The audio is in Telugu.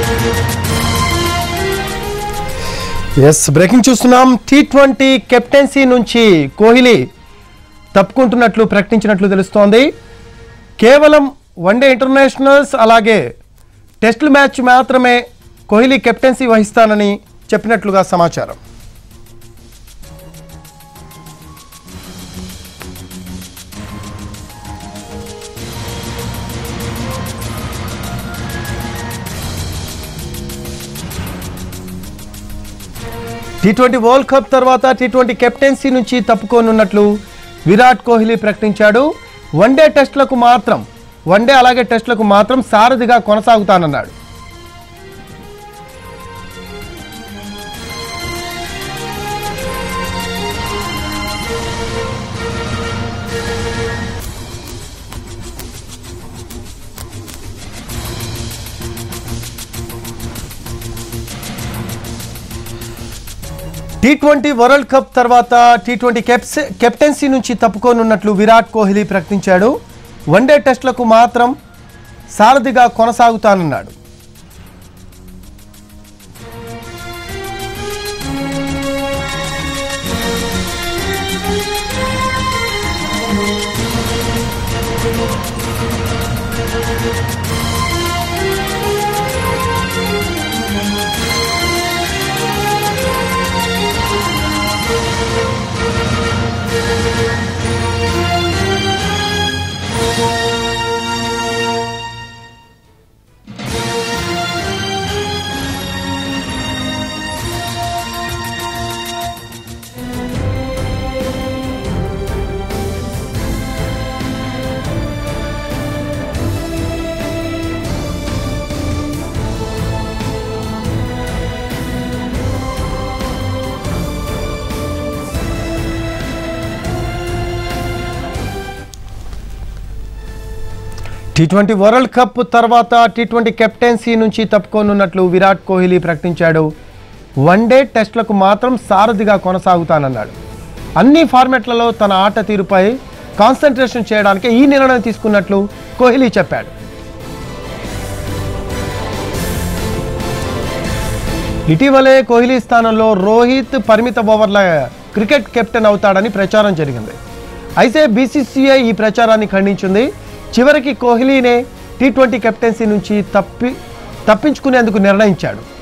ఎస్ బ్రేకింగ్ చూస్తున్నాం టీ ట్వంటీ కెప్టెన్సీ నుంచి కోహ్లీ తప్పుకుంటున్నట్లు ప్రకటించినట్లు తెలుస్తోంది కేవలం వన్డే ఇంటర్నేషనల్స్ అలాగే టెస్టుల మ్యాచ్ మాత్రమే కోహ్లీ కెప్టెన్సీ వహిస్తానని చెప్పినట్లుగా సమాచారం టీ ట్వంటీ వరల్డ్ కప్ తర్వాత టీ ట్వంటీ కెప్టెన్సీ నుంచి తప్పుకోనున్నట్లు విరాట్ కోహ్లీ ప్రకటించాడు వన్డే టెస్టులకు మాత్రం వన్డే అలాగే టెస్టులకు మాత్రం సారథిగా కొనసాగుతానన్నాడు టీ ట్వంటీ వరల్డ్ కప్ తర్వాత టీ ట్వంటీ కెప్స్ కెప్టెన్సీ నుంచి తప్పుకోనున్నట్లు విరాట్ కోహ్లీ ప్రకటించాడు వన్డే టెస్టులకు మాత్రం సారథిగా కొనసాగుతానన్నాడు టీ ట్వంటీ వరల్డ్ కప్ తర్వాత టీ ట్వంటీ కెప్టెన్సీ నుంచి తప్పుకోనున్నట్లు విరాట్ కోహ్లీ ప్రకటించాడు వన్డే టెస్టులకు మాత్రం సారథిగా కొనసాగుతానన్నాడు అన్ని ఫార్మాట్లలో తన ఆట తీరుపై కాన్సన్ట్రేషన్ చేయడానికి ఈ నిర్ణయం తీసుకున్నట్లు కోహ్లీ చెప్పాడు ఇటీవలే కోహ్లీ స్థానంలో రోహిత్ పరిమిత ఓవర్ల క్రికెట్ కెప్టెన్ అవుతాడని ప్రచారం జరిగింది అయితే బీసీసీఐ ఈ ప్రచారాన్ని ఖండించింది చివరికి కోహ్లీనే టీ ట్వంటీ కెప్టెన్సీ నుంచి తప్పి తప్పించుకునేందుకు నిర్ణయించాడు